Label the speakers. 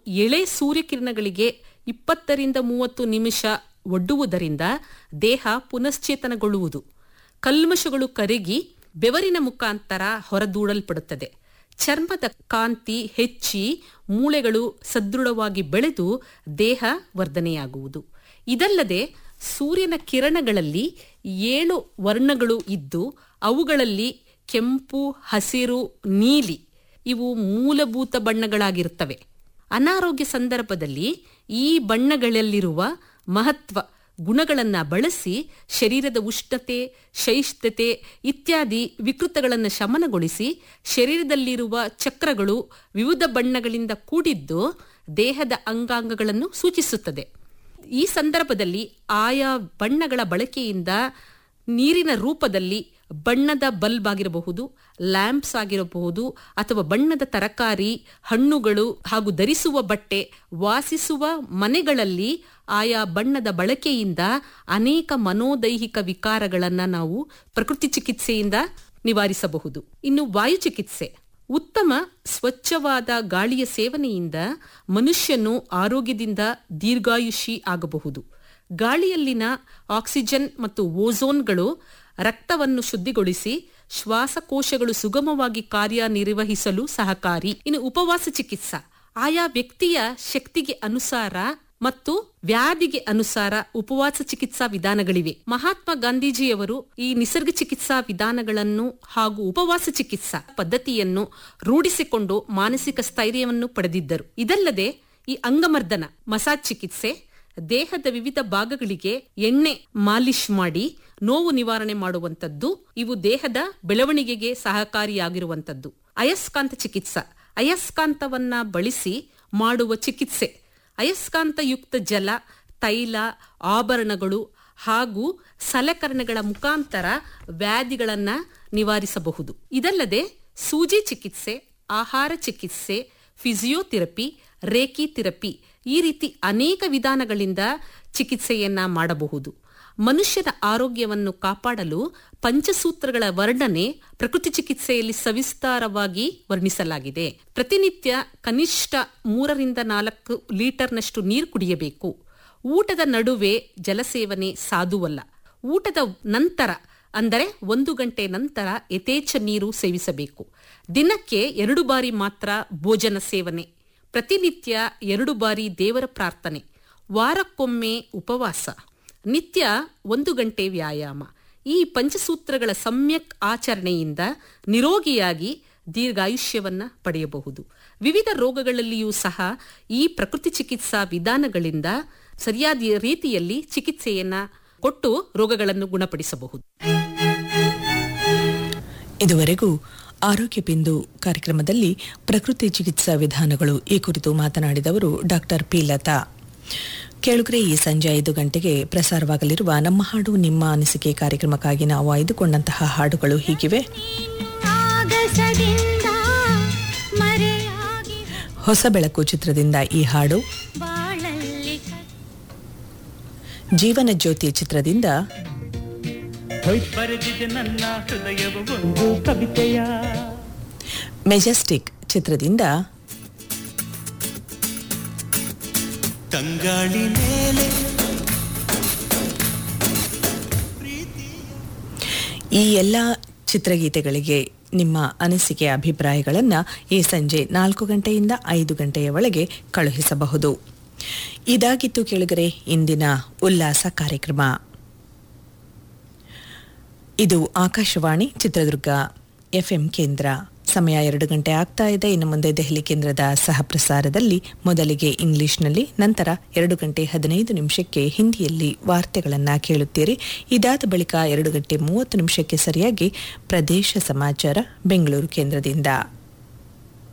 Speaker 1: ಎಳೆ ಸೂರ್ಯಕಿರಣಗಳಿಗೆ ಇಪ್ಪತ್ತರಿಂದ ಮೂವತ್ತು ನಿಮಿಷ ಒಡ್ಡುವುದರಿಂದ ದೇಹ ಪುನಶ್ಚೇತನಗೊಳ್ಳುವುದು ಕಲ್ಮಶಗಳು ಕರಗಿ ಬೆವರಿನ ಮುಖಾಂತರ ಹೊರದೂಡಲ್ಪಡುತ್ತದೆ ಚರ್ಮದ ಕಾಂತಿ ಹೆಚ್ಚಿ ಮೂಳೆಗಳು ಸದೃಢವಾಗಿ ಬೆಳೆದು ದೇಹ ವರ್ಧನೆಯಾಗುವುದು ಇದಲ್ಲದೆ ಸೂರ್ಯನ ಕಿರಣಗಳಲ್ಲಿ ಏಳು ವರ್ಣಗಳು ಇದ್ದು ಅವುಗಳಲ್ಲಿ ಕೆಂಪು ಹಸಿರು ನೀಲಿ ಇವು ಮೂಲಭೂತ ಬಣ್ಣಗಳಾಗಿರುತ್ತವೆ ಅನಾರೋಗ್ಯ ಸಂದರ್ಭದಲ್ಲಿ ಈ ಬಣ್ಣಗಳಲ್ಲಿರುವ ಮಹತ್ವ ಗುಣಗಳನ್ನು ಬಳಸಿ ಶರೀರದ ಉಷ್ಣತೆ ಶೈಷ್ಠತೆ ಇತ್ಯಾದಿ ವಿಕೃತಗಳನ್ನು ಶಮನಗೊಳಿಸಿ ಶರೀರದಲ್ಲಿರುವ ಚಕ್ರಗಳು ವಿವಿಧ ಬಣ್ಣಗಳಿಂದ ಕೂಡಿದ್ದು ದೇಹದ ಅಂಗಾಂಗಗಳನ್ನು ಸೂಚಿಸುತ್ತದೆ ಈ ಸಂದರ್ಭದಲ್ಲಿ ಆಯಾ ಬಣ್ಣಗಳ ಬಳಕೆಯಿಂದ ನೀರಿನ ರೂಪದಲ್ಲಿ ಬಣ್ಣದ ಬಲ್ಬ್ ಆಗಿರಬಹುದು ಲ್ಯಾಂಪ್ಸ್ ಆಗಿರಬಹುದು ಅಥವಾ ಬಣ್ಣದ ತರಕಾರಿ ಹಣ್ಣುಗಳು ಹಾಗೂ ಧರಿಸುವ ಬಟ್ಟೆ ವಾಸಿಸುವ ಮನೆಗಳಲ್ಲಿ ಆಯಾ ಬಣ್ಣದ ಬಳಕೆಯಿಂದ ಅನೇಕ ಮನೋದೈಹಿಕ ವಿಕಾರಗಳನ್ನು ನಾವು ಪ್ರಕೃತಿ ಚಿಕಿತ್ಸೆಯಿಂದ ನಿವಾರಿಸಬಹುದು ಇನ್ನು ವಾಯು ಚಿಕಿತ್ಸೆ ಉತ್ತಮ ಸ್ವಚ್ಛವಾದ ಗಾಳಿಯ ಸೇವನೆಯಿಂದ ಮನುಷ್ಯನು ಆರೋಗ್ಯದಿಂದ ದೀರ್ಘಾಯುಷಿ ಆಗಬಹುದು ಗಾಳಿಯಲ್ಲಿನ ಆಕ್ಸಿಜನ್ ಮತ್ತು ಓಝೋನ್ಗಳು ರಕ್ತವನ್ನು ಶುದ್ಧಿಗೊಳಿಸಿ ಶ್ವಾಸಕೋಶಗಳು ಸುಗಮವಾಗಿ ಕಾರ್ಯನಿರ್ವಹಿಸಲು ಸಹಕಾರಿ ಇನ್ನು ಉಪವಾಸ ಚಿಕಿತ್ಸಾ ಆಯಾ ವ್ಯಕ್ತಿಯ ಶಕ್ತಿಗೆ ಅನುಸಾರ ಮತ್ತು ವ್ಯಾಧಿಗೆ ಅನುಸಾರ ಉಪವಾಸ ಚಿಕಿತ್ಸಾ ವಿಧಾನಗಳಿವೆ ಮಹಾತ್ಮ ಗಾಂಧೀಜಿಯವರು ಈ ನಿಸರ್ಗ ಚಿಕಿತ್ಸಾ ವಿಧಾನಗಳನ್ನು ಹಾಗೂ ಉಪವಾಸ ಚಿಕಿತ್ಸಾ ಪದ್ಧತಿಯನ್ನು ರೂಢಿಸಿಕೊಂಡು ಮಾನಸಿಕ ಸ್ಥೈರ್ಯವನ್ನು ಪಡೆದಿದ್ದರು ಇದಲ್ಲದೆ ಈ ಅಂಗಮರ್ದನ ಮಸಾಜ್ ಚಿಕಿತ್ಸೆ ದೇಹದ ವಿವಿಧ ಭಾಗಗಳಿಗೆ ಎಣ್ಣೆ ಮಾಲಿಶ್ ಮಾಡಿ ನೋವು ನಿವಾರಣೆ ಮಾಡುವಂತದ್ದು ಇವು ದೇಹದ ಬೆಳವಣಿಗೆಗೆ ಸಹಕಾರಿಯಾಗಿರುವಂತದ್ದು ಅಯಸ್ಕಾಂತ ಚಿಕಿತ್ಸಾ ಅಯಸ್ಕಾಂತವನ್ನ ಬಳಸಿ ಮಾಡುವ ಚಿಕಿತ್ಸೆ ಅಯಸ್ಕಾಂತಯುಕ್ತ ಜಲ ತೈಲ ಆಭರಣಗಳು ಹಾಗೂ ಸಲಕರಣೆಗಳ ಮುಖಾಂತರ ವ್ಯಾಧಿಗಳನ್ನು ನಿವಾರಿಸಬಹುದು ಇದಲ್ಲದೆ ಸೂಜಿ ಚಿಕಿತ್ಸೆ ಆಹಾರ ಚಿಕಿತ್ಸೆ ಫಿಸಿಯೋಥೆರಪಿ ರೇಖಿ ಥೆರಪಿ ಈ ರೀತಿ ಅನೇಕ ವಿಧಾನಗಳಿಂದ ಚಿಕಿತ್ಸೆಯನ್ನ ಮಾಡಬಹುದು ಮನುಷ್ಯನ ಆರೋಗ್ಯವನ್ನು ಕಾಪಾಡಲು ಪಂಚಸೂತ್ರಗಳ ವರ್ಣನೆ ಪ್ರಕೃತಿ ಚಿಕಿತ್ಸೆಯಲ್ಲಿ ಸವಿಸ್ತಾರವಾಗಿ ವರ್ಣಿಸಲಾಗಿದೆ ಪ್ರತಿನಿತ್ಯ ಕನಿಷ್ಠ ಮೂರರಿಂದ ನಾಲ್ಕು ಲೀಟರ್ನಷ್ಟು ನೀರು ಕುಡಿಯಬೇಕು ಊಟದ ನಡುವೆ ಜಲಸೇವನೆ ಸಾಧುವಲ್ಲ ಊಟದ ನಂತರ ಅಂದರೆ ಒಂದು ಗಂಟೆ ನಂತರ ಯಥೇಚ್ಛ ನೀರು ಸೇವಿಸಬೇಕು ದಿನಕ್ಕೆ ಎರಡು ಬಾರಿ ಮಾತ್ರ ಭೋಜನ ಸೇವನೆ ಪ್ರತಿನಿತ್ಯ ಎರಡು ಬಾರಿ ದೇವರ ಪ್ರಾರ್ಥನೆ ವಾರಕ್ಕೊಮ್ಮೆ ಉಪವಾಸ ನಿತ್ಯ ಒಂದು ಗಂಟೆ ವ್ಯಾಯಾಮ ಈ ಪಂಚಸೂತ್ರಗಳ ಸಮ್ಯಕ್ ಆಚರಣೆಯಿಂದ ನಿರೋಗಿಯಾಗಿ ದೀರ್ಘಾಯುಷ್ಯವನ್ನ ಪಡೆಯಬಹುದು ವಿವಿಧ ರೋಗಗಳಲ್ಲಿಯೂ ಸಹ ಈ ಪ್ರಕೃತಿ ಚಿಕಿತ್ಸಾ ವಿಧಾನಗಳಿಂದ ಸರಿಯಾದ ರೀತಿಯಲ್ಲಿ ಚಿಕಿತ್ಸೆಯನ್ನ ಕೊಟ್ಟು ರೋಗಗಳನ್ನು ಗುಣಪಡಿಸಬಹುದು
Speaker 2: ಇದುವರೆಗೂ ಆರೋಗ್ಯ ಬಿಂದು ಕಾರ್ಯಕ್ರಮದಲ್ಲಿ ಪ್ರಕೃತಿ ಚಿಕಿತ್ಸಾ ವಿಧಾನಗಳು ಈ ಕುರಿತು ಮಾತನಾಡಿದವರು ಡಾಕ್ಟರ್ ಪಿ ಲತಾ ಕೇಳುಗರೆ ಈ ಸಂಜೆ ಐದು ಗಂಟೆಗೆ ಪ್ರಸಾರವಾಗಲಿರುವ ನಮ್ಮ ಹಾಡು ನಿಮ್ಮ ಅನಿಸಿಕೆ ಕಾರ್ಯಕ್ರಮಕ್ಕಾಗಿ ನಾವು ಆಯ್ದುಕೊಂಡಂತಹ ಹಾಡುಗಳು ಹೀಗಿವೆ
Speaker 3: ಆಗಸದಿಂದ ಮರೆಯಾಗಿ
Speaker 2: ಹೊಸ ಬೆಳಕು ಚಿತ್ರದಿಂದ ಈ ಹಾಡು
Speaker 3: ಬಾಳಲ್ಲಿ
Speaker 2: ಜೀವನ ಜ್ಯೋತಿ ಚಿತ್ರದಿಂದ
Speaker 4: ಬರೆದಿದೆ ನನ್ನ ಹೃದಯವು ಒಂದು ಕವಿತೆಯ
Speaker 2: ಮೆಜೆಸ್ಟಿಕ್ ಚಿತ್ರದಿಂದ
Speaker 4: ತಂಗಾಳಿ ಮೇಲೆ
Speaker 2: ಈ ಎಲ್ಲ ಚಿತ್ರಗೀತೆಗಳಿಗೆ ನಿಮ್ಮ ಅನಿಸಿಕೆ ಅಭಿಪ್ರಾಯಗಳನ್ನು ಈ ಸಂಜೆ ನಾಲ್ಕು ಗಂಟೆಯಿಂದ ಐದು ಗಂಟೆಯ ಒಳಗೆ ಕಳುಹಿಸಬಹುದು ಇದಾಗಿತ್ತು ಕೇಳಿಗರೆ ಇಂದಿನ ಉಲ್ಲಾಸ ಕಾರ್ಯಕ್ರಮ ಇದು ಆಕಾಶವಾಣಿ ಚಿತ್ರದುರ್ಗ ಎಫ್ಎಂ ಕೇಂದ್ರ ಸಮಯ ಎರಡು ಗಂಟೆ ಆಗ್ತಾ ಇದೆ ಇನ್ನು ಮುಂದೆ ದೆಹಲಿ ಕೇಂದ್ರದ ಸಹ ಪ್ರಸಾರದಲ್ಲಿ ಮೊದಲಿಗೆ ಇಂಗ್ಲಿಷ್ನಲ್ಲಿ ನಂತರ ಎರಡು ಗಂಟೆ ಹದಿನೈದು ನಿಮಿಷಕ್ಕೆ ಹಿಂದಿಯಲ್ಲಿ ವಾರ್ತೆಗಳನ್ನು ಕೇಳುತ್ತೀರಿ ಇದಾದ ಬಳಿಕ ಎರಡು ಗಂಟೆ ಮೂವತ್ತು ನಿಮಿಷಕ್ಕೆ ಸರಿಯಾಗಿ ಪ್ರದೇಶ ಸಮಾಚಾರ ಬೆಂಗಳೂರು ಕೇಂದ್ರದಿಂದ